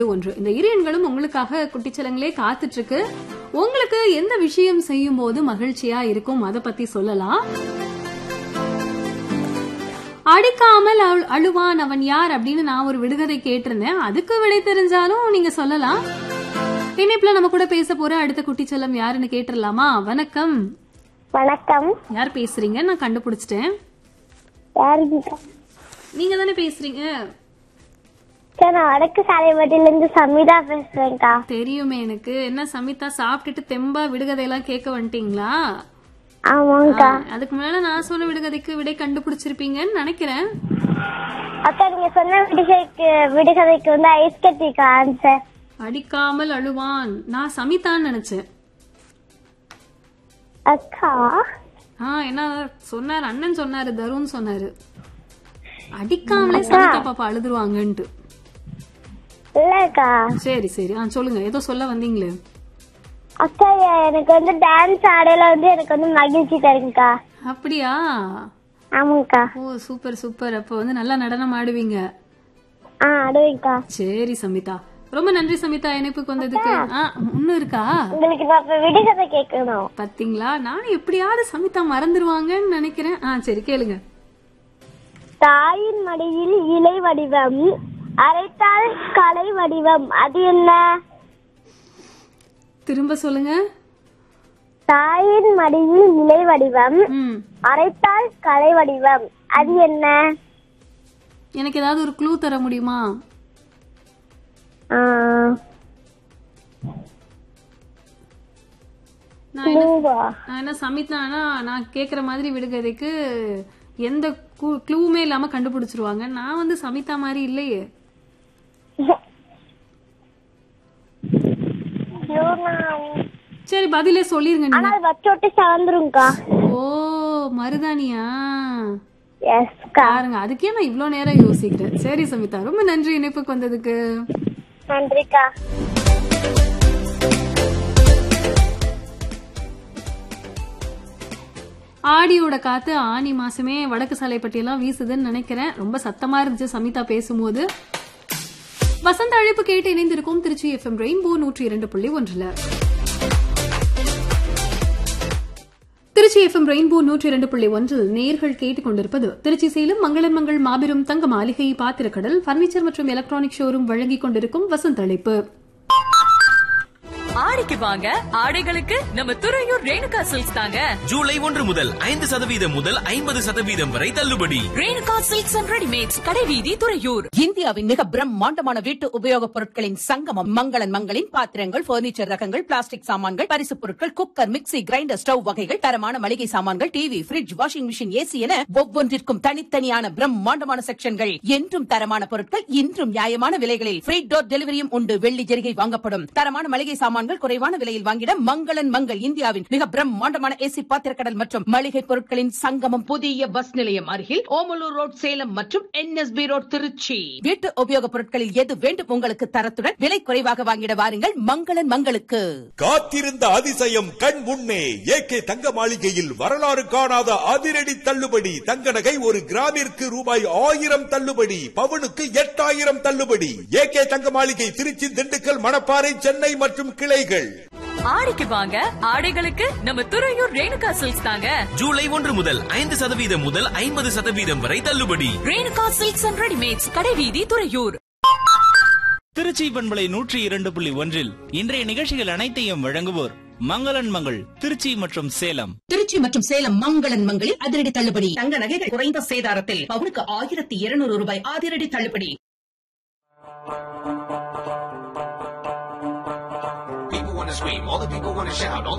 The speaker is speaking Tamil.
ஒன்று இந்த இரு எண்களும் உங்களுக்காக குட்டிச்சலங்களே காத்துட்டு இருக்கு உங்களுக்கு எந்த விஷயம் செய்யும் போது மகிழ்ச்சியா இருக்கும் அத பத்தி சொல்லலாம் அடிக்காமல் அழு- அழுவான் அவன் யார் அப்படின்னு நான் ஒரு விடுகதை கேட்டிருந்தேன் அதுக்கு விடை தெரிஞ்சாலும் நீங்க சொல்லலாம் இணைப்புல நம்ம கூட பேச போற அடுத்த குட்டிச்சலம் யாருன்னு கேட்டுடலாமா வணக்கம் வணக்கம் யார் பேசுறீங்க நான் கண்டுபிடிச்சிட்டேன் யாருங்க நீங்க தானே பேசுறீங்க சார் நான் வடக்கு சாலைப்பட்டில இருந்து சமீதா பேசுறேன்க்கா தெரியுமே எனக்கு என்ன சமிதா சாப்பிட்டுட்டு தெம்பா விடுகதையெல்லாம் கேட்க வந்துட்டீங்களா ஆமாங்கக்கா ஆ, அதுக்கு முன்னால நான் சொன்ன விடுகதைக்கு விடை கண்டுபிடிச்சிருப்பீங்கன்னு நினைக்கிறேன் அக்கா நீங்க சொன்ன விடுகதைக்கு விடுகதைக்கு வந்து ஐஸ் கட்டிக்கா ஆன்சர் அடிக்காமல் அழுவான் நான் சமிதான்னு நினைச்சேன் அக்கா ஆ என்ன சொன்னாரு அண்ணன் சொன்னாரு தருண் சொன்னாரு அடிக்காமலே சமிதா பாப்பா அழுதுருவாங்கன்ட்டு இல்லக்கா சரி சரி ஆ சொல்லுங்க ஏதோ சொல்ல வந்தீங்களே அக்கா எனக்கு வந்து டான்ஸ் ஆடையில வந்து எனக்கு வந்து மகிழ்ச்சி தருங்கக்கா அப்படியா ஆமாங்கக்கா ஓ சூப்பர் சூப்பர் அப்போ வந்து நல்லா நடனம் ஆடுவீங்க ஆ அடுவேங்க்கா சரி சமிதா ரொம்ப நன்றி சமிதா இணைப்புக்கு வந்ததுக்கு ஆ இன்னும் இருக்கா உங்களுக்கு நான் இப்ப விடுகதை கேட்கணும் பாத்தீங்களா நானும் எப்படியாவது சமிதா மறந்துருவாங்கன்னு நினைக்கிறேன் ஆ சரி கேளுங்க தாயின் மடியில் இலை வடிவம் அரைத்தால் கலை வடிவம் அது என்ன திரும்ப சொல்லுங்க தாயின் மடியில் இலை வடிவம் ம் அரைத்தால் கலை வடிவம் அது என்ன எனக்கு ஏதாவது ஒரு க்ளூ தர முடியுமா ஆ, நான் என்ன பூவா? நான் என்ன சமிதானா நான் கேக்குற மாதிரி விடுகதைக்கு எந்த க்ளூமே இல்லாம கண்டுபிடிச்சிருவாங்க நான் வந்து சமிதா மாதிரி இல்லையே பூனா. சரி பதிலே சொல்லிருங்க நீங்க ஆனா அது வச்சோட்டு சவந்துருங்கக்கா ஓ மருதானியா எஸ்க்கா பாருங்க அதுக்கே நான் இவ்ளோ நேரம் யோசிக்கிறேன் சரி சமிதா ரொம்ப நன்றி இணைப்புக்கு வந்ததுக்கு நன்றிக்கா ஆடியோட காத்து ஆனி மாசமே வடக்கு சாலைப்பட்டியெல்லாம் வீசுதுன்னு நினைக்கிறேன் ரொம்ப சத்தமா இருந்துச்சு சமிதா பேசும்போது வசந்த அழைப்பு கேட்டு இணைந்திருக்கும் திருச்சி எஃப்எம் ரெயின்போ நூற்றி இரண்டு புள்ளி ஒன்றுல திருச்சி எஃப்எம் ரெயின்போ நூற்றி இரண்டு புள்ளி ஒன்றில் நேர்கள் கேட்டுக் கொண்டிருப்பது திருச்சி சேலம் மங்களன் மங்கள் மாபெரும் தங்க மாளிகை பாத்திரக்கடல் பர்னிச்சர் மற்றும் எலக்ட்ரானிக் ஷோரூம் வழங்கிக் கொண்டிருக்கும் வசந்த அழைப்பு ஆடிக்கு வாங்க ஆடைகளுக்கு நம்ம துறையூர் ரேணுகா சில்க்ஸ் தாங்க ஜூலை ஒன்று முதல் ஐந்து சதவீதம் முதல் ஐம்பது சதவீதம் வரை தள்ளுபடி ரேணுகா சில்க்ஸ் அண்ட் ரெடிமேட்ஸ் கடைவீதி துறையூர் இந்தியாவின் மிக பிரம்மாண்டமான வீட்டு உபயோகப் பொருட்களின் சங்கமம் மங்களன் மங்களின் பாத்திரங்கள் பர்னிச்சர் ரகங்கள் பிளாஸ்டிக் சாமான்கள் பரிசுப் பொருட்கள் குக்கர் மிக்ஸி கிரைண்டர் ஸ்டவ் வகைகள் தரமான மளிகை சாமான்கள் TV fridge washing machine AC என ஒவ்வொன்றிற்கும் தனித்தனியான பிரம்மாண்டமான செக்ஷன்கள் என்றும் தரமான பொருட்கள் இன்றும் நியாயமான விலைகளில் ஃப்ரீ டோர் டெலிவரியும் உண்டு வெள்ளி ஜெரிகை வாங்கப்படும் தரமான மளிகை சாமான்கள் குறைவான விலையில் வாங்கிட மங்களன் மங்கள் இந்தியாவின் மிக பிரம்மாண்டமான ஏசி பாத்திரக்கடல் மற்றும் மளிகை பொருட்களின் சங்கமம் புதிய பஸ் நிலையம் அருகில் ஓமலூர் ரோட் சேலம் மற்றும் என்எஸ்பி ரோட் திருச்சி வீட்டு உபயோகப் பொருட்களில் எது வேண்டும் உங்களுக்கு தரத்துடன் விலை குறைவாக வாங்கிட வாருங்கள் மங்களன் மங்களுக்கு காத்திருந்த அதிசயம் கண் முன்னே ஏகே தங்க மாளிகையில் வரலாறு காணாத அதிரடி தள்ளுபடி தங்க நகை ஒரு கிராமிற்கு ரூபாய் ஆயிரம் தள்ளுபடி பவுனுக்கு எட்டாயிரம் தள்ளுபடி ஏகே தங்க மாளிகை திருச்சி திண்டுக்கல் மணப்பாறை சென்னை மற்றும் கிளைகள் ஆடிக்கு வாங்க ஆடைகளுக்கு நம்ம துறையூர் ரேணுகா சில்க்ஸ் தாங்க ஜூலை ஒன்று முதல் ஐந்து சதவீதம் முதல் ஐம்பது சதவீதம் வரை தள்ளுபடி ரேணுகா சில்க்ஸ் அண்ட் ரெடிமேட்ஸ் கடைவீதி துறையூர் திருச்சி பண்பலை நூற்றி இரண்டு புள்ளி ஒன்றில் இன்றைய நிகழ்ச்சிகள் அனைத்தையும் வழங்குவோர் மங்களன் மங்கள் திருச்சி மற்றும் சேலம் திருச்சி மற்றும் சேலம் மங்களன் மங்களில் அதிரடி தள்ளுபடி தங்க நகைகள் குறைந்த சேதாரத்தில் பவுனுக்கு ஆயிரத்தி இருநூறு ரூபாய் அதிரடி தள்ளுபடி People wanna scream, all the people wanna shout, all the